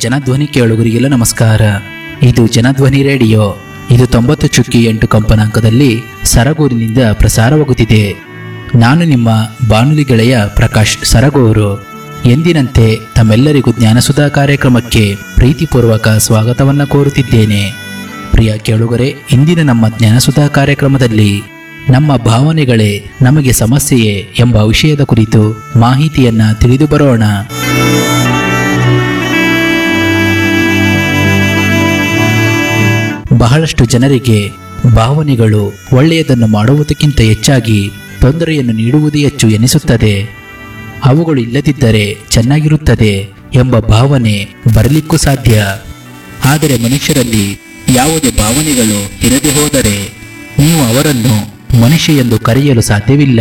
ಜನಧ್ವನಿ ಕೇಳುಗರಿಗೆಲ್ಲ ನಮಸ್ಕಾರ ಇದು ಜನಧ್ವನಿ ರೇಡಿಯೋ ಇದು ತೊಂಬತ್ತು ಚುಕ್ಕಿ ಎಂಟು ಕಂಪನಾಂಕದಲ್ಲಿ ಸರಗೂರಿನಿಂದ ಪ್ರಸಾರವಾಗುತ್ತಿದೆ ನಾನು ನಿಮ್ಮ ಬಾನುಲಿ ಗೆಳೆಯ ಪ್ರಕಾಶ್ ಸರಗೂರು ಎಂದಿನಂತೆ ತಮ್ಮೆಲ್ಲರಿಗೂ ಜ್ಞಾನಸುಧಾ ಕಾರ್ಯಕ್ರಮಕ್ಕೆ ಪ್ರೀತಿಪೂರ್ವಕ ಸ್ವಾಗತವನ್ನು ಕೋರುತ್ತಿದ್ದೇನೆ ಪ್ರಿಯ ಕೇಳುಗರೆ ಇಂದಿನ ನಮ್ಮ ಜ್ಞಾನಸುಧಾ ಕಾರ್ಯಕ್ರಮದಲ್ಲಿ ನಮ್ಮ ಭಾವನೆಗಳೇ ನಮಗೆ ಸಮಸ್ಯೆಯೇ ಎಂಬ ವಿಷಯದ ಕುರಿತು ಮಾಹಿತಿಯನ್ನ ತಿಳಿದು ಬರೋಣ ಬಹಳಷ್ಟು ಜನರಿಗೆ ಭಾವನೆಗಳು ಒಳ್ಳೆಯದನ್ನು ಮಾಡುವುದಕ್ಕಿಂತ ಹೆಚ್ಚಾಗಿ ತೊಂದರೆಯನ್ನು ನೀಡುವುದೇ ಹೆಚ್ಚು ಎನಿಸುತ್ತದೆ ಅವುಗಳು ಇಲ್ಲದಿದ್ದರೆ ಚೆನ್ನಾಗಿರುತ್ತದೆ ಎಂಬ ಭಾವನೆ ಬರಲಿಕ್ಕೂ ಸಾಧ್ಯ ಆದರೆ ಮನುಷ್ಯರಲ್ಲಿ ಯಾವುದೇ ಭಾವನೆಗಳು ಇರದೆ ಹೋದರೆ ನೀವು ಅವರನ್ನು ಮನುಷ್ಯ ಎಂದು ಕರೆಯಲು ಸಾಧ್ಯವಿಲ್ಲ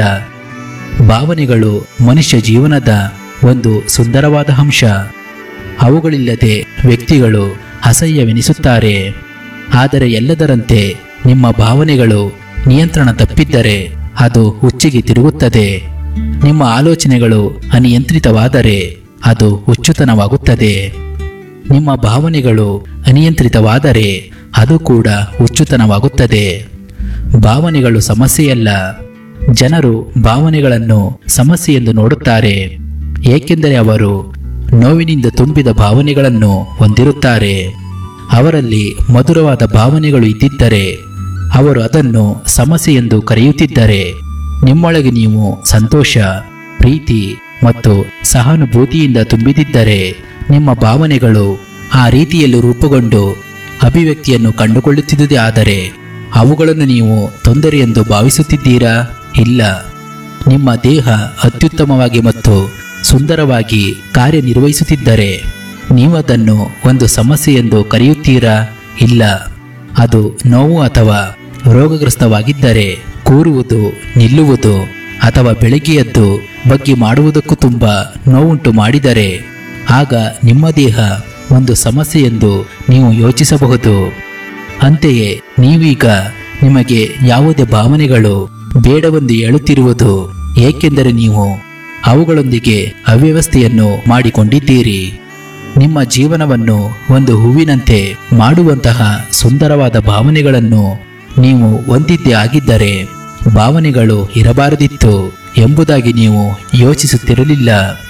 ಭಾವನೆಗಳು ಮನುಷ್ಯ ಜೀವನದ ಒಂದು ಸುಂದರವಾದ ಅಂಶ ಅವುಗಳಿಲ್ಲದೆ ವ್ಯಕ್ತಿಗಳು ಅಸಹ್ಯವೆನಿಸುತ್ತಾರೆ ಆದರೆ ಎಲ್ಲದರಂತೆ ನಿಮ್ಮ ಭಾವನೆಗಳು ನಿಯಂತ್ರಣ ತಪ್ಪಿದ್ದರೆ ಅದು ಹುಚ್ಚಿಗೆ ತಿರುಗುತ್ತದೆ ನಿಮ್ಮ ಆಲೋಚನೆಗಳು ಅನಿಯಂತ್ರಿತವಾದರೆ ಅದು ಹುಚ್ಚುತನವಾಗುತ್ತದೆ ನಿಮ್ಮ ಭಾವನೆಗಳು ಅನಿಯಂತ್ರಿತವಾದರೆ ಅದು ಕೂಡ ಹುಚ್ಚುತನವಾಗುತ್ತದೆ ಭಾವನೆಗಳು ಸಮಸ್ಯೆಯಲ್ಲ ಜನರು ಭಾವನೆಗಳನ್ನು ಸಮಸ್ಯೆ ಎಂದು ನೋಡುತ್ತಾರೆ ಏಕೆಂದರೆ ಅವರು ನೋವಿನಿಂದ ತುಂಬಿದ ಭಾವನೆಗಳನ್ನು ಹೊಂದಿರುತ್ತಾರೆ ಅವರಲ್ಲಿ ಮಧುರವಾದ ಭಾವನೆಗಳು ಇದ್ದಿದ್ದರೆ ಅವರು ಅದನ್ನು ಸಮಸ್ಯೆ ಎಂದು ಕರೆಯುತ್ತಿದ್ದರೆ ನಿಮ್ಮೊಳಗೆ ನೀವು ಸಂತೋಷ ಪ್ರೀತಿ ಮತ್ತು ಸಹಾನುಭೂತಿಯಿಂದ ತುಂಬಿದಿದ್ದರೆ ನಿಮ್ಮ ಭಾವನೆಗಳು ಆ ರೀತಿಯಲ್ಲಿ ರೂಪುಗೊಂಡು ಅಭಿವ್ಯಕ್ತಿಯನ್ನು ಕಂಡುಕೊಳ್ಳುತ್ತಿದ್ದುದೇ ಆದರೆ ಅವುಗಳನ್ನು ನೀವು ತೊಂದರೆ ಎಂದು ಭಾವಿಸುತ್ತಿದ್ದೀರಾ ಇಲ್ಲ ನಿಮ್ಮ ದೇಹ ಅತ್ಯುತ್ತಮವಾಗಿ ಮತ್ತು ಸುಂದರವಾಗಿ ಕಾರ್ಯನಿರ್ವಹಿಸುತ್ತಿದ್ದರೆ ನೀವು ಅದನ್ನು ಒಂದು ಸಮಸ್ಯೆ ಎಂದು ಕರೆಯುತ್ತೀರಾ ಇಲ್ಲ ಅದು ನೋವು ಅಥವಾ ರೋಗಗ್ರಸ್ತವಾಗಿದ್ದರೆ ಕೂರುವುದು ನಿಲ್ಲುವುದು ಅಥವಾ ಬೆಳಗ್ಗೆ ಎದ್ದು ಬಗ್ಗೆ ಮಾಡುವುದಕ್ಕೂ ತುಂಬ ನೋವುಂಟು ಮಾಡಿದರೆ ಆಗ ನಿಮ್ಮ ದೇಹ ಒಂದು ಸಮಸ್ಯೆ ಎಂದು ನೀವು ಯೋಚಿಸಬಹುದು ಅಂತೆಯೇ ನೀವೀಗ ನಿಮಗೆ ಯಾವುದೇ ಭಾವನೆಗಳು ಬೇಡವೆಂದು ಹೇಳುತ್ತಿರುವುದು ಏಕೆಂದರೆ ನೀವು ಅವುಗಳೊಂದಿಗೆ ಅವ್ಯವಸ್ಥೆಯನ್ನು ಮಾಡಿಕೊಂಡಿದ್ದೀರಿ ನಿಮ್ಮ ಜೀವನವನ್ನು ಒಂದು ಹೂವಿನಂತೆ ಮಾಡುವಂತಹ ಸುಂದರವಾದ ಭಾವನೆಗಳನ್ನು ನೀವು ಹೊಂದಿದ್ದೇ ಆಗಿದ್ದರೆ ಭಾವನೆಗಳು ಇರಬಾರದಿತ್ತು ಎಂಬುದಾಗಿ ನೀವು ಯೋಚಿಸುತ್ತಿರಲಿಲ್ಲ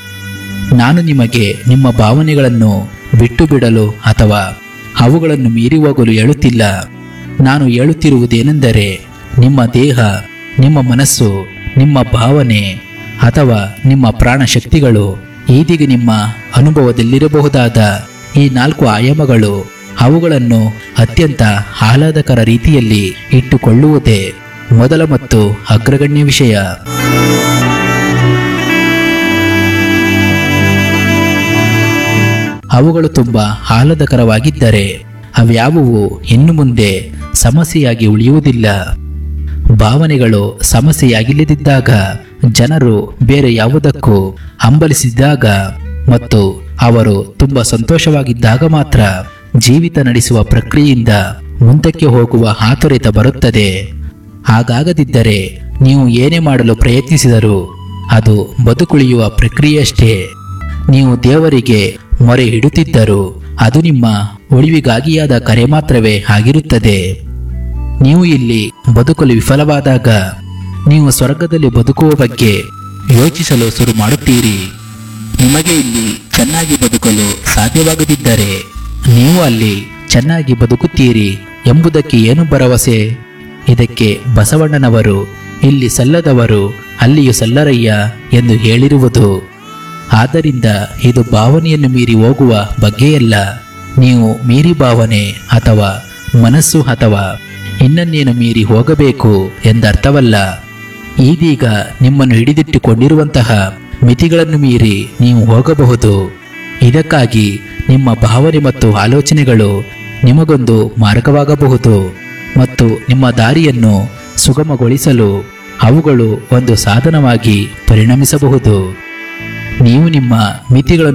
ನಾನು ನಿಮಗೆ ನಿಮ್ಮ ಭಾವನೆಗಳನ್ನು ಬಿಟ್ಟು ಬಿಡಲು ಅಥವಾ ಅವುಗಳನ್ನು ಮೀರಿ ಹೋಗಲು ಹೇಳುತ್ತಿಲ್ಲ ನಾನು ಹೇಳುತ್ತಿರುವುದೇನೆಂದರೆ ನಿಮ್ಮ ದೇಹ ನಿಮ್ಮ ಮನಸ್ಸು ನಿಮ್ಮ ಭಾವನೆ ಅಥವಾ ನಿಮ್ಮ ಪ್ರಾಣ ಶಕ್ತಿಗಳು ಈದಿಗೆ ನಿಮ್ಮ ಅನುಭವದಲ್ಲಿರಬಹುದಾದ ಈ ನಾಲ್ಕು ಆಯಾಮಗಳು ಅವುಗಳನ್ನು ಅತ್ಯಂತ ಆಹ್ಲಾದಕರ ರೀತಿಯಲ್ಲಿ ಇಟ್ಟುಕೊಳ್ಳುವುದೇ ಮೊದಲ ಮತ್ತು ಅಗ್ರಗಣ್ಯ ವಿಷಯ ಅವುಗಳು ತುಂಬ ಆಹ್ಲಾದಕರವಾಗಿದ್ದರೆ ಅವ್ಯಾವುವು ಇನ್ನು ಮುಂದೆ ಸಮಸ್ಯೆಯಾಗಿ ಉಳಿಯುವುದಿಲ್ಲ ಭಾವನೆಗಳು ಸಮಸ್ಯೆಯಾಗಿಲ್ಲದಿದ್ದಾಗ ಜನರು ಬೇರೆ ಯಾವುದಕ್ಕೂ ಹಂಬಲಿಸಿದಾಗ ಮತ್ತು ಅವರು ತುಂಬ ಸಂತೋಷವಾಗಿದ್ದಾಗ ಮಾತ್ರ ಜೀವಿತ ನಡೆಸುವ ಪ್ರಕ್ರಿಯೆಯಿಂದ ಮುಂದಕ್ಕೆ ಹೋಗುವ ಆತುರಿತ ಬರುತ್ತದೆ ಹಾಗಾಗದಿದ್ದರೆ ನೀವು ಏನೇ ಮಾಡಲು ಪ್ರಯತ್ನಿಸಿದರೂ ಅದು ಬದುಕುಳಿಯುವ ಪ್ರಕ್ರಿಯೆಯಷ್ಟೇ ನೀವು ದೇವರಿಗೆ ಮೊರೆ ಇಡುತ್ತಿದ್ದರೂ ಅದು ನಿಮ್ಮ ಉಳಿವಿಗಾಗಿಯಾದ ಕರೆ ಮಾತ್ರವೇ ಆಗಿರುತ್ತದೆ ನೀವು ಇಲ್ಲಿ ಬದುಕಲು ವಿಫಲವಾದಾಗ ನೀವು ಸ್ವರ್ಗದಲ್ಲಿ ಬದುಕುವ ಬಗ್ಗೆ ಯೋಚಿಸಲು ಶುರು ಮಾಡುತ್ತೀರಿ ನಿಮಗೆ ಇಲ್ಲಿ ಚೆನ್ನಾಗಿ ಬದುಕಲು ಸಾಧ್ಯವಾಗದಿದ್ದರೆ ನೀವು ಅಲ್ಲಿ ಚೆನ್ನಾಗಿ ಬದುಕುತ್ತೀರಿ ಎಂಬುದಕ್ಕೆ ಏನು ಭರವಸೆ ಇದಕ್ಕೆ ಬಸವಣ್ಣನವರು ಇಲ್ಲಿ ಸಲ್ಲದವರು ಅಲ್ಲಿಯೂ ಸಲ್ಲರಯ್ಯ ಎಂದು ಹೇಳಿರುವುದು ಆದ್ದರಿಂದ ಇದು ಭಾವನೆಯನ್ನು ಮೀರಿ ಹೋಗುವ ಬಗ್ಗೆಯಲ್ಲ ನೀವು ಮೀರಿ ಭಾವನೆ ಅಥವಾ ಮನಸ್ಸು ಅಥವಾ ಇನ್ನನ್ನೇನು ಮೀರಿ ಹೋಗಬೇಕು ಎಂದರ್ಥವಲ್ಲ ಈದೀಗ ನಿಮ್ಮನ್ನು ಹಿಡಿದಿಟ್ಟುಕೊಂಡಿರುವಂತಹ ಮಿತಿಗಳನ್ನು ಮೀರಿ ನೀವು ಹೋಗಬಹುದು ಇದಕ್ಕಾಗಿ ನಿಮ್ಮ ಭಾವನೆ ಮತ್ತು ಆಲೋಚನೆಗಳು ನಿಮಗೊಂದು ಮಾರ್ಗವಾಗಬಹುದು ಮತ್ತು ನಿಮ್ಮ ದಾರಿಯನ್ನು ಸುಗಮಗೊಳಿಸಲು ಅವುಗಳು ಒಂದು ಸಾಧನವಾಗಿ ಪರಿಣಮಿಸಬಹುದು ನೀವು ನಿಮ್ಮ ಮಿತಿಗಳನ್ನು